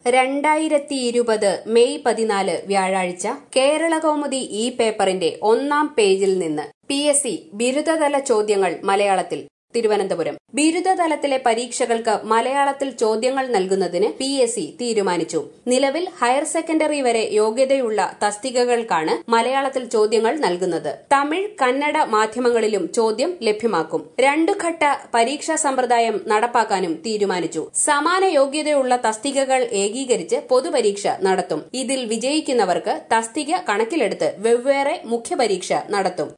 രണ്ടായിരത്തി ഇരുപത് മെയ് പതിനാല് വ്യാഴാഴ്ച കേരളകൗമുദി ഈ പേപ്പറിന്റെ ഒന്നാം പേജിൽ നിന്ന് പി എസ് സി ബിരുദതല ചോദ്യങ്ങൾ മലയാളത്തിൽ തിരുവനന്തപുരം ബിരുദതലത്തിലെ പരീക്ഷകൾക്ക് മലയാളത്തിൽ ചോദ്യങ്ങൾ നൽകുന്നതിന് പി എസ് സി തീരുമാനിച്ചു നിലവിൽ ഹയർ സെക്കൻഡറി വരെ യോഗ്യതയുള്ള തസ്തികകൾക്കാണ് മലയാളത്തിൽ ചോദ്യങ്ങൾ നൽകുന്നത് തമിഴ് കന്നഡ മാധ്യമങ്ങളിലും ചോദ്യം ലഭ്യമാക്കും രണ്ടു ഘട്ട പരീക്ഷാ സമ്പ്രദായം നടപ്പാക്കാനും തീരുമാനിച്ചു സമാന യോഗ്യതയുള്ള തസ്തികകൾ ഏകീകരിച്ച് പൊതുപരീക്ഷ നടത്തും ഇതിൽ വിജയിക്കുന്നവർക്ക് തസ്തിക കണക്കിലെടുത്ത് വെവ്വേറെ മുഖ്യപരീക്ഷ നടത്തും